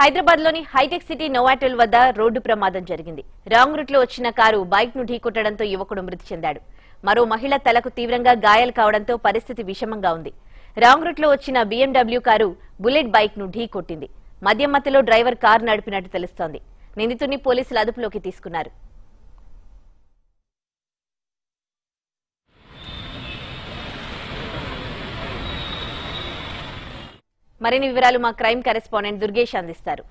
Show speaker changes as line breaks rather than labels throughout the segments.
హైదరాబాద్ లోని హైటెక్ సిటీ నోవాటెల్ వద్ద రోడ్డు ప్రమాదం జరిగింది రాంగ్ రూట్ లో వచ్చిన కారు బైక్ ను ఢీకొట్టడంతో యువకుడు మృతి చెందాడు మరో మహిళ తలకు తీవ్రంగా గాయాలు కావడంతో పరిస్థితి విషమంగా ఉంది రాంగ్ రూట్ లో వచ్చిన బీఎండబ్ల్యూ కారు బుల్లెట్ బైక్ ను ఢీకొట్టింది మద్యం మత్తులో డ్రైవర్ కారు నడిపినట్టు తెలుస్తోంది నిందితుడిని పోలీసులు అదుపులోకి తీసుకున్నారు మరిన్ని వివరాలు మా క్రైమ్ కరెస్పాండెంట్ దుర్గేష్ అందిస్తారు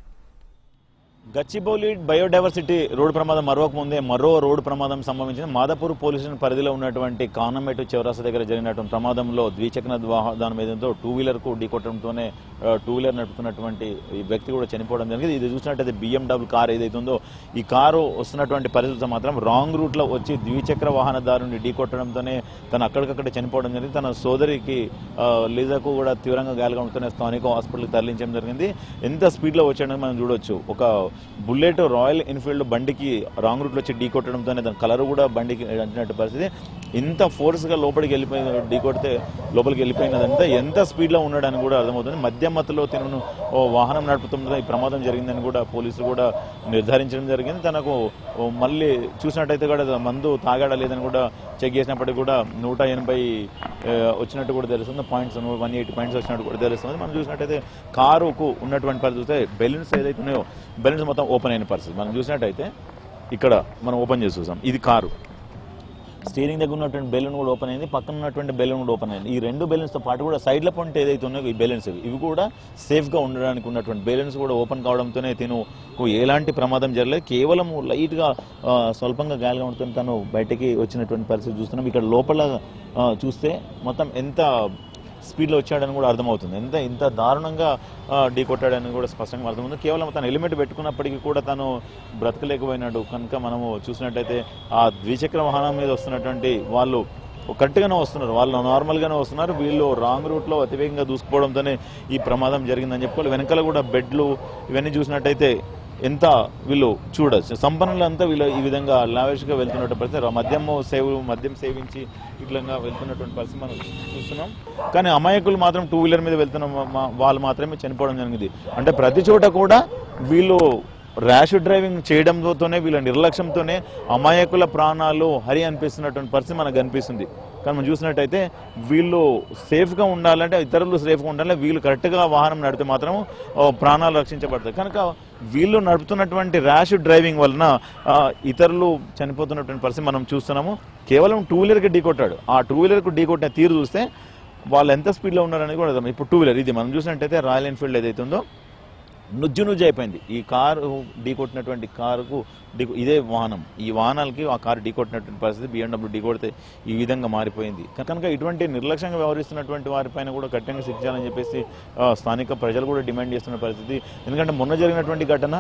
గచ్చిబౌలి బయోడైవర్సిటీ రోడ్డు ప్రమాదం మరొక ముందే మరో రోడ్డు ప్రమాదం సంభవించింది మాదాపూర్ పోలీస్ స్టేషన్ పరిధిలో ఉన్నటువంటి కానమేటు చౌరాసా దగ్గర జరిగినటువంటి ప్రమాదంలో ద్విచక్ర వాహనం ఏదంతో టూ వీలర్ కు ఢీకొట్టడంతోనే ఆ, టూ వీలర్ నడుపుతున్నటువంటి ఈ వ్యక్తి కూడా చనిపోవడం జరిగింది ఇది చూసినట్టయితే బిఎండబ్ల్యూ కార్ ఏదైతే ఉందో ఈ కారు వస్తున్నటువంటి పరిస్థితి మాత్రం రాంగ్ రూట్ లో వచ్చి ద్విచక్ర వాహనదారుని ఢీకొట్టడంతోనే తను అక్కడికక్కడ చనిపోవడం జరిగింది తన సోదరికి ఆ, లీజాకు కూడా తీవ్రంగా గాయాలుగా స్థానిక హాస్పిటల్కి తరలించడం జరిగింది ఎంత స్పీడ్ లో వచ్చాడని మనం చూడొచ్చు ఒక బుల్లెట్ రాయల్ ఎన్ఫీల్డ్ బండికి రాంగ్ రూట్ లో వచ్చి ఢీ కొట్టడంతోనే దాని కలర్ కూడా బండికి అంటినట్టు పరిస్థితి ఇంత ఫోర్స్ గా లోపలికి వెళ్ళిపోయిన ఢీ కొడితే లోపలికి వెళ్ళిపోయినదంతా ఎంత స్పీడ్ లో ఉన్నాడని కూడా అర్థమవుతుంది మధ్యమతలో తిను ఓ వాహనం నడుపుతుండగా ఈ ప్రమాదం జరిగిందని కూడా పోలీసులు కూడా నిర్ధారించడం జరిగింది తనకు ఓ మళ్ళీ చూసినట్టయితే కూడా మందు తాగాడా లేదని కూడా చెక్ చేసినప్పటికీ కూడా నూట ఎనభై ఆ, వచ్చినట్టు కూడా తెలుస్తుంది పాయింట్స్ వన్ ఎయిటీ పాయింట్స్ వచ్చినట్టు కూడా తెలుస్తుంది మనం చూసినట్టయితే కారుకు ఉన్నటువంటి పరిస్థితి చూస్తే బెలూన్స్ ఏదైతే ఉన్నాయో బెలూన్స్ మొత్తం ఓపెన్ అయిన పరిస్థితి మనం చూసినట్టయితే ఇక్కడ మనం ఓపెన్ చేసి చూసాం ఇది కారు స్టీరింగ్ దగ్గర ఉన్నటువంటి బెలూన్ కూడా ఓపెన్ అయింది పక్కన ఉన్నటువంటి బెలూన్ కూడా ఓపెన్ అయింది ఈ రెండు బెలూన్స్ తో పాటు కూడా సైడ్ లో పొంటే ఏదైతే ఉన్నాయో ఈ బెలూన్స్ ఇవి కూడా సేఫ్ గా ఉండడానికి ఉన్నటువంటి బెలూన్స్ కూడా ఓపెన్ కావడంతోనే తిను ఎలాంటి ప్రమాదం జరగలేదు కేవలం లైట్ గా ఆ, స్వల్పంగా గాలిగా ఉంటుంది తను బయటికి వచ్చినటువంటి పరిస్థితి చూస్తున్నాం ఇక్కడ లోపల ఆ, చూస్తే మొత్తం ఎంత స్పీడ్లో వచ్చాడని కూడా అర్థమవుతుంది ఎంత ఇంత దారుణంగా ఆ, ఢీ కొట్టాడని కూడా స్పష్టంగా అర్థమవుతుంది కేవలం తను హెల్మెట్ పెట్టుకున్నప్పటికీ కూడా తను బ్రతకలేకపోయినాడు కనుక మనము చూసినట్టయితే ఆ ద్విచక్ర వాహనం మీద వస్తున్నటువంటి వాళ్ళు కరెక్ట్గానే వస్తున్నారు వాళ్ళు నార్మల్గానే వస్తున్నారు వీళ్ళు రాంగ్ రూట్లో అతివేగంగా దూసుకుపోవడంతోనే ఈ ప్రమాదం జరిగిందని చెప్పుకోవాలి వెనకాల కూడా బెడ్లు ఇవన్నీ చూసినట్టయితే ఎంత వీళ్ళు చూడొచ్చు సంపన్నులంతా వీళ్ళు ఈ విధంగా లావిష్గా వెళ్తున్నట్టు పరిస్థితి రా- మద్యం సేవ మద్యం సేవించి ఇట్లా వెళ్తున్నటువంటి పరిస్థితి మనం చూస్తున్నాం కానీ అమాయకులు మాత్రం టూ వీలర్ మీద వెళ్తున్న మా- మా- వాళ్ళు మాత్రమే చనిపోవడం జరిగింది అంటే ప్రతి చోట కూడా వీళ్ళు ర్యాష్ డ్రైవింగ్ చేయడంతోనే వీళ్ళ నిర్లక్ష్యంతోనే అమాయకుల ప్రాణాలు హరి అనిపిస్తున్నటువంటి పరిస్థితి మనకు కనిపిస్తుంది కానీ మనం చూసినట్టయితే వీళ్ళు సేఫ్గా ఉండాలంటే ఇతరులు సేఫ్గా ఉండాలంటే వీళ్ళు కరెక్ట్గా వాహనం నడిపితే మాత్రం ఓ, ప్రాణాలు రక్షించబడతాయి కనుక వీళ్ళు నడుపుతున్నటువంటి ర్యాష్ డ్రైవింగ్ వలన ఆ, ఇతరులు చనిపోతున్నటువంటి పరిస్థితి మనం చూస్తున్నాము కేవలం టూ వీలర్కి ఢీ కొట్టాడు ఆ టూ వీలర్కు ఢీ కొట్టిన తీరు చూస్తే వాళ్ళు ఎంత స్పీడ్లో ఉన్నారనేది కూడా అర్థం ఇప్పుడు టూ వీలర్ ఇది మనం చూసినట్టయితే రాయల్ ఎన్ఫీల్డ్ ఏదైతే ఉందో నుజ్జు నుజ్జు అయిపోయింది ఈ కారు ఢీ కొట్టినటువంటి కారుకు ఢీ ఇదే వాహనం ఈ వాహనాలకి ఆ కారు ఢీ కొట్టినటువంటి పరిస్థితి బిఎండబ్ల్యూ ఢీ కొడితే ఈ విధంగా మారిపోయింది కనుక ఇటువంటి నిర్లక్ష్యంగా వ్యవహరిస్తున్నటువంటి వారిపైన కూడా కఠినంగా శిక్షాలని చెప్పేసి ఆ, స్థానిక ప్రజలు కూడా డిమాండ్ చేస్తున్న పరిస్థితి ఎందుకంటే మొన్న జరిగినటువంటి ఘటన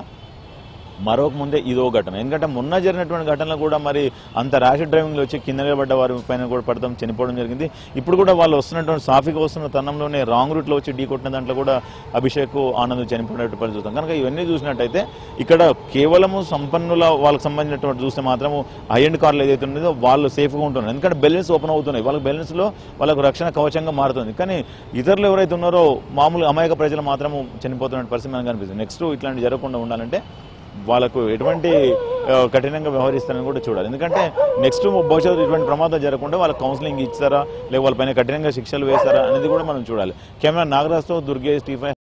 మరొక ముందే ఇదో ఘటన ఎందుకంటే మొన్న జరిగినటువంటి ఘటనలో కూడా మరి అంత ర్యాష్ డ్రైవింగ్లో వచ్చి కింద నిలబడ్డ వారి పైన కూడా పడతాం చనిపోవడం జరిగింది ఇప్పుడు కూడా వాళ్ళు వస్తున్నటువంటి సాఫీగా వస్తున్న తరుణంలోనే రాంగ్ రూట్లో వచ్చి ఢీ కొట్టిన దాంట్లో కూడా అభిషేక్ ఆనంద్ చనిపోయినట్టు పని చూస్తాం కనుక ఇవన్నీ చూసినట్టయితే ఇక్కడ కేవలము సంపన్నుల వాళ్ళకి సంబంధించినటువంటి చూస్తే మాత్రము హై ఎండ్ కార్లు ఏదైతే ఉన్నదో వాళ్ళు సేఫ్గా ఉంటున్నారు ఎందుకంటే బెలెన్స్ ఓపెన్ అవుతున్నాయి వాళ్ళకి బెలెన్స్లో వాళ్ళకు రక్షణ కవచంగా మారుతుంది కానీ ఇతరులు ఎవరైతే ఉన్నారో మామూలు అమాయక ప్రజలు మాత్రము చనిపోతున్న పరిస్థితి మనకు కనిపిస్తుంది నెక్స్ట్ ఇట్లాంటి జరగకుండా ఉండాలంటే వాళ్ళకు ఎటువంటి ఆ, కఠినంగా వ్యవహరిస్తారని కూడా చూడాలి ఎందుకంటే నెక్స్ట్ భవిష్యత్తు ఇటువంటి ప్రమాదం జరగకుండా వాళ్ళకి కౌన్సిలింగ్ ఇస్తారా లేక వాళ్ళపైన కఠినంగా శిక్షలు వేస్తారా అనేది కూడా మనం చూడాలి కెమెరా నాగరాజ్తో దుర్గేష్ టీ